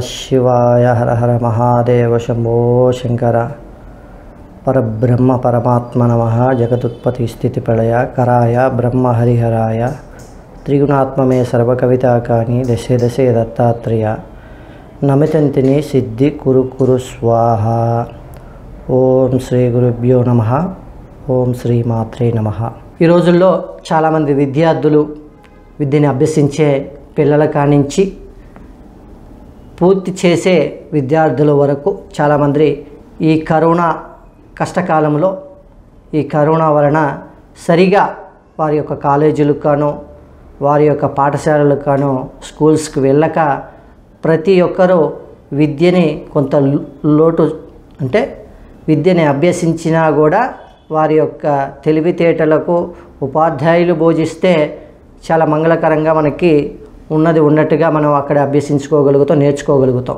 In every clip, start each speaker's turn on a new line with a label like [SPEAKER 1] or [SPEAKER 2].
[SPEAKER 1] శివాయ హర హర మహాదేవ శంభో శంకర పరబ్రహ్మ పరమాత్మ నమ జగదుత్పత్తి స్థితి ప్రళయ కరాయ బ్రహ్మ హరిహరాయ త్రిగుణాత్మమే సర్వకవితాకాని దశే దశే దత్తాత్రేయ నమితంతిని సిద్ధి కురు కురు స్వాహ ఓం శ్రీ గురుభ్యో నమ ఓం శ్రీ మాత్రే నమ ఈ రోజుల్లో చాలామంది విద్యార్థులు విద్యని అభ్యసించే పిల్లల కానించి పూర్తి చేసే విద్యార్థుల వరకు చాలామంది ఈ కరోనా కష్టకాలంలో ఈ కరోనా వలన సరిగా వారి యొక్క కాలేజీలకు కానో వారి యొక్క పాఠశాలలకు కానో స్కూల్స్కి వెళ్ళక ప్రతి ఒక్కరూ విద్యని కొంత లో- లోటు అంటే విద్యని అభ్యసించినా కూడా వారి యొక్క తెలివితేటలకు ఉపాధ్యాయులు బోధిస్తే చాలా మంగళకరంగా మనకి ఉన్నది ఉన్నట్టుగా మనం అక్కడ అభ్యసించుకోగలుగుతాం నేర్చుకోగలుగుతాం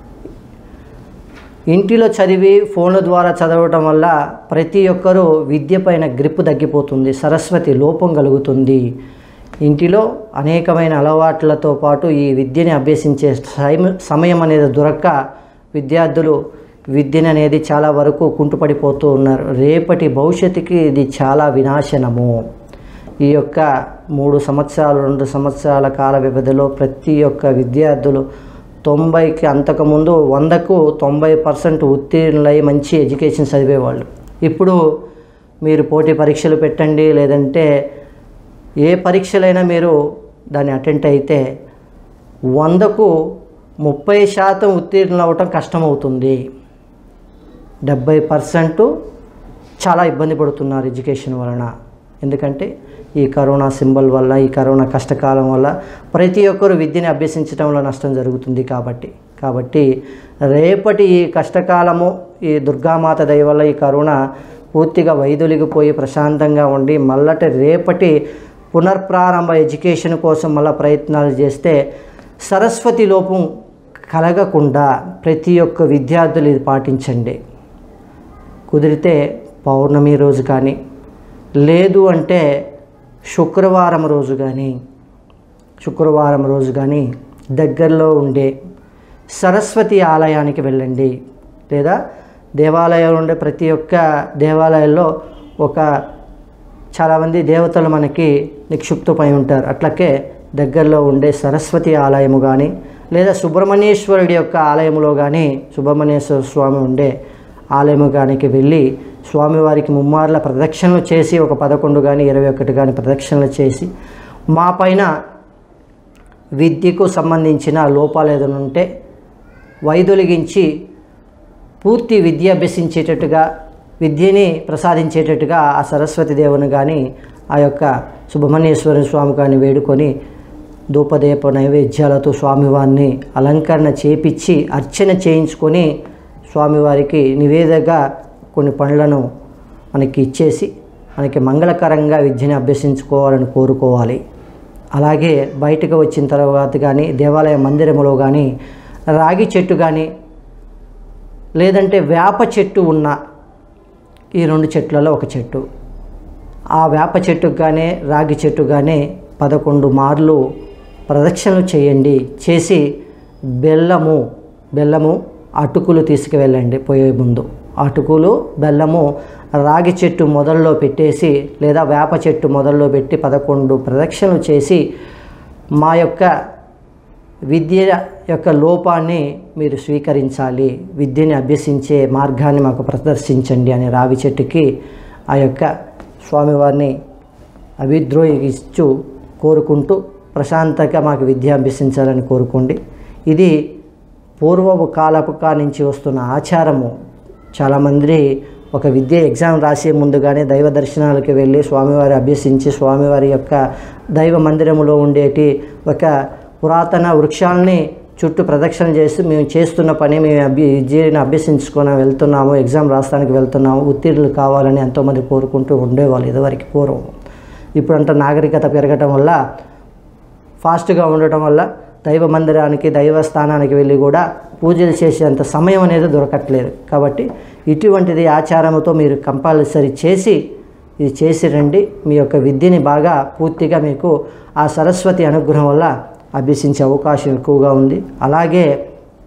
[SPEAKER 1] ఇంటిలో చదివి ఫోన్ల ద్వారా చదవటం వల్ల ప్రతి ఒక్కరూ విద్య పైన గ్రిప్ తగ్గిపోతుంది సరస్వతి లోపం కలుగుతుంది ఇంటిలో అనేకమైన అలవాట్లతో పాటు ఈ విద్యని అభ్యసించే సైమ- సమయం అనేది దొరక్క విద్యార్థులు విద్యను అనేది చాలా వరకు కుంటుపడిపోతూ ఉన్నారు రేపటి భవిష్యత్తుకి ఇది చాలా వినాశనము ఈ యొక్క మూడు సంవత్సరాలు రెండు సంవత్సరాల కాల వ్యవధిలో ప్రతి ఒక్క విద్యార్థులు తొంభైకి అంతకుముందు వందకు తొంభై పర్సెంట్ ఉత్తీర్ణులై మంచి ఎడ్యుకేషన్ చదివేవాళ్ళు ఇప్పుడు మీరు పోటీ పరీక్షలు పెట్టండి లేదంటే ఏ పరీక్షలైనా మీరు దాన్ని అటెండ్ అయితే వందకు ముప్పై శాతం ఉత్తీర్ణులు అవ్వటం కష్టమవుతుంది డెబ్బై పర్సెంట్ చాలా ఇబ్బంది పడుతున్నారు ఎడ్యుకేషన్ వలన ఎందుకంటే ఈ కరోనా సింబల్ వల్ల ఈ కరోనా కష్టకాలం వల్ల ప్రతి ఒక్కరు విద్యని అభ్యసించడంలో నష్టం జరుగుతుంది కాబట్టి కాబట్టి రేపటి ఈ కష్టకాలము ఈ దుర్గామాత దయ వల్ల ఈ కరోనా పూర్తిగా వైదొలిగిపోయి ప్రశాంతంగా ఉండి మళ్ళటి రేపటి పునర్ప్రారంభ ఎడ్యుకేషన్ కోసం మళ్ళీ ప్రయత్నాలు చేస్తే సరస్వతి లోపం కలగకుండా ప్రతి ఒక్క విద్యార్థులు ఇది పాటించండి కుదిరితే పౌర్ణమి రోజు కానీ లేదు అంటే శుక్రవారం రోజు కానీ శుక్రవారం రోజు కానీ దగ్గరలో ఉండే సరస్వతి ఆలయానికి వెళ్ళండి లేదా దేవాలయంలో ఉండే ప్రతి ఒక్క దేవాలయాల్లో ఒక చాలామంది దేవతలు మనకి నిక్షిప్తమై ఉంటారు అట్లకే దగ్గరలో ఉండే సరస్వతి ఆలయము కానీ లేదా సుబ్రహ్మణ్యేశ్వరుడి యొక్క ఆలయంలో కానీ సుబ్రహ్మణ్యేశ్వర స్వామి ఉండే ఆలయము కానికి వెళ్ళి స్వామివారికి ముమ్మార్ల ప్రదక్షిణలు చేసి ఒక పదకొండు కానీ ఇరవై ఒకటి కానీ ప్రదక్షిణలు చేసి మా పైన విద్యకు సంబంధించిన లోపాలు ఏదైనా ఉంటే వైదొలిగించి పూర్తి విద్య అభ్యసించేటట్టుగా విద్యని ప్రసాదించేటట్టుగా ఆ సరస్వతి దేవుని కానీ ఆ యొక్క సుబ్రహ్మణ్యేశ్వర స్వామి కానీ వేడుకొని ధూపదీప నైవేద్యాలతో స్వామివారిని అలంకరణ చేపించి అర్చన చేయించుకొని స్వామివారికి నివేదగా కొన్ని పనులను మనకి ఇచ్చేసి మనకి మంగళకరంగా విద్యని అభ్యసించుకోవాలని కోరుకోవాలి అలాగే బయటకు వచ్చిన తర్వాత కానీ దేవాలయ మందిరంలో కానీ రాగి చెట్టు కానీ లేదంటే వేప చెట్టు ఉన్న ఈ రెండు చెట్లలో ఒక చెట్టు ఆ వేప చెట్టుకు కానీ రాగి చెట్టు కానీ పదకొండు మార్లు ప్రదక్షిణలు చేయండి చేసి బెల్లము బెల్లము అటుకులు తీసుకువెళ్ళండి పోయే ముందు అటుకులు బెల్లము రాగి చెట్టు మొదల్లో పెట్టేసి లేదా వేప చెట్టు మొదల్లో పెట్టి పదకొండు ప్రదక్షిణలు చేసి మా యొక్క విద్య యొక్క లోపాన్ని మీరు స్వీకరించాలి విద్యని అభ్యసించే మార్గాన్ని మాకు ప్రదర్శించండి అనే రావి చెట్టుకి ఆ యొక్క స్వామివారిని అభిద్రోహిస్తూ కోరుకుంటూ ప్రశాంతంగా మాకు విద్య అభ్యసించాలని కోరుకోండి ఇది పూర్వపు కాలపు కా నుంచి వస్తున్న ఆచారము చాలామంది ఒక విద్య ఎగ్జామ్ రాసే ముందుగానే దైవ దర్శనాలకు వెళ్ళి స్వామివారి అభ్యసించి స్వామివారి యొక్క దైవ మందిరములో ఉండేటి ఒక పురాతన వృక్షాలని చుట్టూ ప్రదక్షిణ చేస్తూ మేము చేస్తున్న పని మేము అభ్య విద్యను అభ్యసించుకొని వెళ్తున్నాము ఎగ్జామ్ రాస్తానికి వెళ్తున్నాము ఉత్తీర్ణులు కావాలని ఎంతోమంది కోరుకుంటూ ఉండేవాళ్ళు ఇదివరకు పూర్వం ఇప్పుడంతా నాగరికత పెరగటం వల్ల ఫాస్ట్గా ఉండటం వల్ల దైవ మందిరానికి దైవ స్థానానికి వెళ్ళి కూడా పూజలు చేసేంత సమయం అనేది దొరకట్లేదు కాబట్టి ఇటువంటిది ఆచారంతో మీరు కంపల్సరీ చేసి ఇది చేసి రండి మీ యొక్క విద్యని బాగా పూర్తిగా మీకు ఆ సరస్వతి అనుగ్రహం వల్ల అభ్యసించే అవకాశం ఎక్కువగా ఉంది అలాగే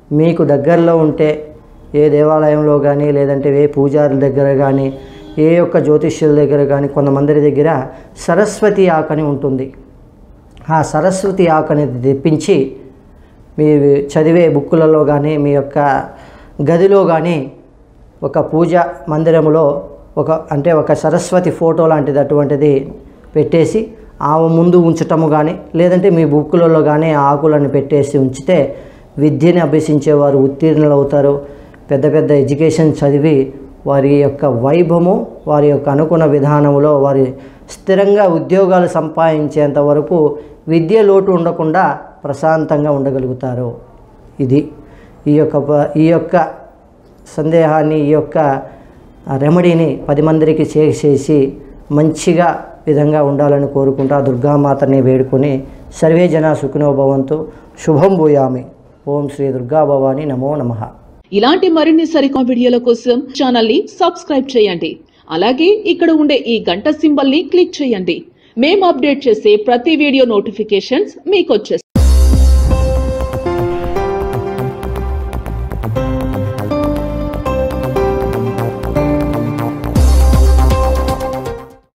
[SPEAKER 1] మీకు దగ్గరలో ఉంటే ఏ దేవాలయంలో కానీ లేదంటే ఏ పూజారుల దగ్గర కానీ ఏ యొక్క జ్యోతిష్యుల దగ్గర కానీ కొంతమంది దగ్గర సరస్వతి ఆకని ఉంటుంది ఆ సరస్వతి ఆకు అనేది తెప్పించి మీరు చదివే బుక్కులలో కానీ మీ యొక్క గదిలో కానీ ఒక పూజ మందిరంలో ఒక అంటే ఒక సరస్వతి ఫోటో లాంటిది అటువంటిది పెట్టేసి ఆమె ముందు ఉంచటము కానీ లేదంటే మీ బుక్కులలో కానీ ఆ ఆకులను పెట్టేసి ఉంచితే విద్యని అభ్యసించేవారు ఉత్తీర్ణులు అవుతారు పెద్ద పెద్ద ఎడ్యుకేషన్ చదివి వారి యొక్క వైభవము వారి యొక్క అనుకున్న విధానంలో వారి స్థిరంగా ఉద్యోగాలు సంపాదించేంత వరకు విద్య లోటు ఉండకుండా ప్రశాంతంగా ఉండగలుగుతారు ఇది ఈ యొక్క ప- ఈ యొక్క సందేహాన్ని ఈ యొక్క రెమెడీని పది మందికి చేసేసి మంచిగా విధంగా ఉండాలని కోరుకుంటూ ఆ దుర్గామాతని వేడుకొని సర్వే జన సుఖినో భవంతు శుభం భూయామి ఓం శ్రీ దుర్గా భవాని నమో నమః
[SPEAKER 2] ఇలాంటి మరిన్ని సరికొత్త వీడియోల కోసం ఛానల్ ని సబ్స్క్రైబ్ చేయండి అలాగే ఇక్కడ ఉండే ఈ గంట సింబల్ ని క్లిక్ చేయండి మేము అప్డేట్ చేసే ప్రతి వీడియో నోటిఫికేషన్స్ మీకు